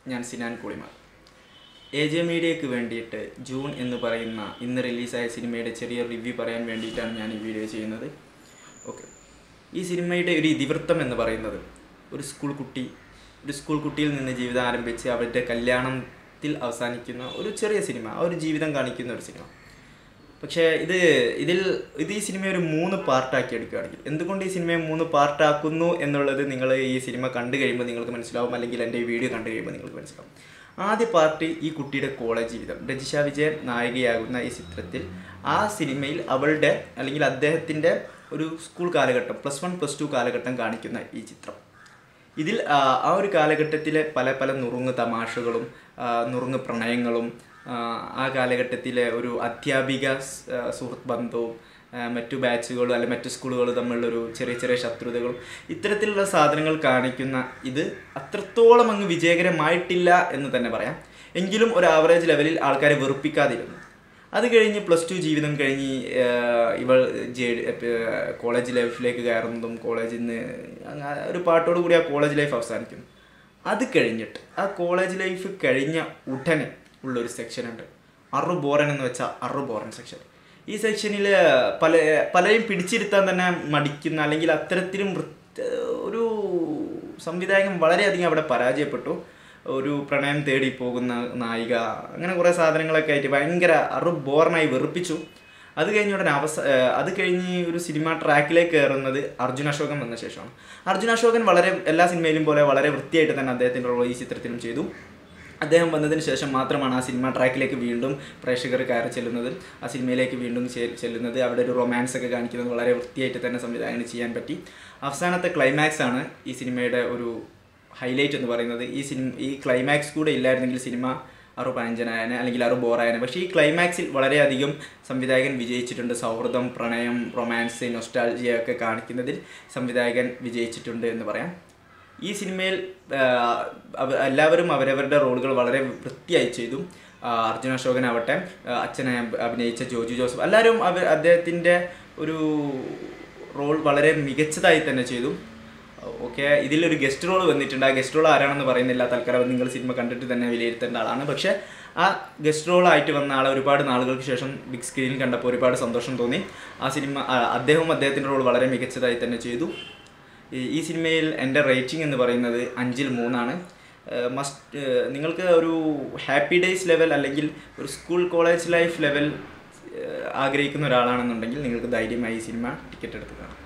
ഞാൻ Sinan Kulimar A J മീഡിയയ്ക്ക് വേണ്ടിയിട്ട് ജൂൺ എന്ന് പറയുന്ന ഇന്ന് റിലീസായ സിനിമയുടെ ചെറിയ റിവ്യൂ പറയാൻ വേണ്ടിയിട്ടാണ് ഞാൻ ഈ വീഡിയോ ചെയ്യുന്നത് ഓക്കെ ഈ സിനിമയുടെ ഒരു ഇതിവൃത്തം എന്ന് പറയുന്നത് ഒരു സ്കൂൾ കുട്ടി ഒരു സ്കൂൾ കുട്ടിയിൽ നിന്ന് ജീവിതം ആരംഭിച്ച് അവരുടെ കല്യാണത്തിൽ അവസാനിക്കുന്ന ഒരു ചെറിയ സിനിമ ആ ഒരു ജീവിതം കാണിക്കുന്ന ഒരു സിനിമ പക്ഷേ ഇത് ഇതിൽ ഇത് ഈ സിനിമ ഒരു മൂന്ന് പാർട്ടാക്കി എടുക്കുകയാണെങ്കിൽ എന്തുകൊണ്ട് ഈ സിനിമയെ മൂന്ന് പാർട്ടാക്കുന്നു എന്നുള്ളത് നിങ്ങൾ ഈ സിനിമ കണ്ടു കഴിയുമ്പോൾ നിങ്ങൾക്ക് മനസ്സിലാവും അല്ലെങ്കിൽ എൻ്റെ ഈ വീഡിയോ കണ്ടു കഴിയുമ്പോൾ നിങ്ങൾക്ക് മനസ്സിലാവും ആദ്യ പാർട്ട് ഈ കുട്ടിയുടെ കോളേജ് ജീവിതം രജിഷ വിജയൻ നായികയാകുന്ന ഈ ചിത്രത്തിൽ ആ സിനിമയിൽ അവളുടെ അല്ലെങ്കിൽ അദ്ദേഹത്തിൻ്റെ ഒരു സ്കൂൾ കാലഘട്ടം പ്ലസ് വൺ പ്ലസ് ടു കാലഘട്ടം കാണിക്കുന്ന ഈ ചിത്രം ഇതിൽ ആ, ആ ഒരു കാലഘട്ടത്തിലെ പല പല നുറുങ്ങ് തമാശകളും ആ, നുറുങ്ങ് പ്രണയങ്ങളും ആ, ആ കാലഘട്ടത്തിലെ ഒരു അധ്യാപിക സ്- ആ, സുഹൃത്ത് ബന്ധവും ആ, മറ്റു ബാച്ചുകളും അല്ലെങ്കിൽ മറ്റു സ്കൂളുകളും തമ്മിലുള്ളൊരു ചെറിയ ചെറിയ ശത്രുതകളും ഇത്തരത്തിലുള്ള സാധനങ്ങൾ കാണിക്കുന്ന ഇത് അത്രത്തോളം അങ്ങ് വിജയകരമായിട്ടില്ല എന്ന് തന്നെ പറയാം എങ്കിലും ഒരു ആവറേജ് ലെവലിൽ ആൾക്കാരെ വെറുപ്പിക്കാതിരുന്നു അത് കഴിഞ്ഞ് പ്ലസ് ടു ജീവിതം കഴിഞ്ഞ് ആഹ് ഇവൾ ജെ കോളേജ് ലൈഫിലേക്ക് കയറുന്നതും കോളേജിൽ നിന്ന് അങ്ങ് ആ ഒരു പാട്ടോട് കൂടി ആ കോളേജ് ലൈഫ് അവസാനിക്കുന്നു അത് കഴിഞ്ഞിട്ട് ആ കോളേജ് ലൈഫ് കഴിഞ്ഞ ഉടനെ ഉള്ളൊരു സെക്ഷൻ ഉണ്ട് അറു ബോറൻ എന്ന് വെച്ചാൽ അറു ബോറൻ സെക്ഷൻ ഈ സെക്ഷനിൽ പല പലരെയും പിടിച്ചിരുത്താൻ തന്നെ മടിക്കുന്ന അല്ലെങ്കിൽ അത്തരത്തിലും വൃത്ത ഒരു സംവിധായകൻ വളരെയധികം അവിടെ പരാജയപ്പെട്ടു ഒരു പ്രണയം തേടി പോകുന്ന നായിക അങ്ങനെ കുറേ സാധനങ്ങളൊക്കെ ആയിട്ട് ഭയങ്കര അറു ബോറിനായി വെറുപ്പിച്ചു അത് കഴിഞ്ഞ ഉടനെ അവസ ഏർ അത് കഴിഞ്ഞ് ഒരു സിനിമ ട്രാക്കിലേക്ക് കയറുന്നത് അർജുൻ അശോകൻ വന്ന ശേഷമാണ് അർജുൻ അശോകൻ വളരെ എല്ലാ സിനിമയിലും പോലെ വളരെ വൃത്തിയായിട്ട് തന്നെ അദ്ദേഹത്തിൻ്റെ റോൾ ഈ ചിത്രത്തിലും ചെയ്തു അദ്ദേഹം വന്നതിന് ശേഷം മാത്രമാണ് ആ സിനിമ ട്രാക്കിലേക്ക് വീണ്ടും പ്രേക്ഷകർ കയറി ചെല്ലുന്നത് ആ സിനിമയിലേക്ക് വീണ്ടും ചെ- ചെല്ലുന്നത് അവിടെ ഒരു റൊമാൻസ് ഒക്കെ കാണിക്കുന്നത് വളരെ വൃത്തിയായിട്ട് തന്നെ സംവിധായകന് ചെയ്യാൻ പറ്റി അവസാനത്തെ ക്ലൈമാക്സ് ആണ് ഈ സിനിമയുടെ ഒരു ഹൈലൈറ്റ് എന്ന് പറയുന്നത് ഈ സിനിമ ഈ ക്ലൈമാക്സ് കൂടെ ഇല്ലായിരുന്നെങ്കിൽ സിനിമ അറു പഴഞ്ചനായനെ അല്ലെങ്കിൽ അറു ബോറായനെ പക്ഷേ ഈ ക്ലൈമാക്സിൽ വളരെയധികം സംവിധായകൻ വിജയിച്ചിട്ടുണ്ട് സൗഹൃദം പ്രണയം റൊമാൻസ് നൊസ്റ്റാൾജിയ ഒക്കെ കാണിക്കുന്നതിൽ സംവിധായകൻ വിജയിച്ചിട്ടുണ്ട് എന്ന് പറയാം ഈ സിനിമയിൽ ആ, അവ- എല്ലാവരും അവരവരുടെ റോളുകൾ വളരെ വൃത്തിയായി ചെയ്തു ആ, അർജുൻ അശോകൻ ആവട്ടെ ആ, അച്ഛനെ അഭി- അഭിനയിച്ച ജോജു ജോസഫ് എല്ലാവരും അവർ അദ്ദേഹത്തിൻ്റെ ഒരു റോൾ വളരെ മികച്ചതായി തന്നെ ചെയ്തു ഓക്കെ ഇതിലൊരു ഗസ്റ്റ് റോൾ വന്നിട്ടുണ്ട് ആ ഗസ്റ്റ് റോൾ ആരാണെന്ന് പറയുന്നില്ല തൽക്കാലം നിങ്ങൾ സിനിമ കണ്ടിട്ട് തന്നെ വിലയിരുത്തേണ്ട ആളാണ് പക്ഷേ ആ ഗസ്റ്റ് റോൾ ആയിട്ട് വന്ന ആളെ ഒരുപാട് നാളുകൾക്ക് ശേഷം ബിഗ് സ്ക്രീനിൽ കണ്ടപ്പോൾ ഒരുപാട് സന്തോഷം തോന്നി ആ സിനിമ ആ, അദ്ദേഹവും അദ്ദേഹത്തിൻ്റെ റോൾ വളരെ മികച്ചതായി തന്നെ ചെയ്തു ഈ- ഈ സിനിമയിൽ എൻ്റെ റേറ്റിംഗ് എന്ന് പറയുന്നത് അഞ്ചിൽ മൂന്നാണ് മസ്റ്റ് നിങ്ങൾക്ക് ഒരു ഹാപ്പി ഡേയ്സ് ലെവൽ അല്ലെങ്കിൽ ഒരു സ്കൂൾ കോളേജ് ലൈഫ് ലെവൽ ആഗ്രഹിക്കുന്ന ഒരാളാണെന്നുണ്ടെങ്കിൽ നിങ്ങൾക്ക് ധൈര്യമായി ഈ സിനിമ ടിക്കറ്റ് എടുത്ത് കാണാം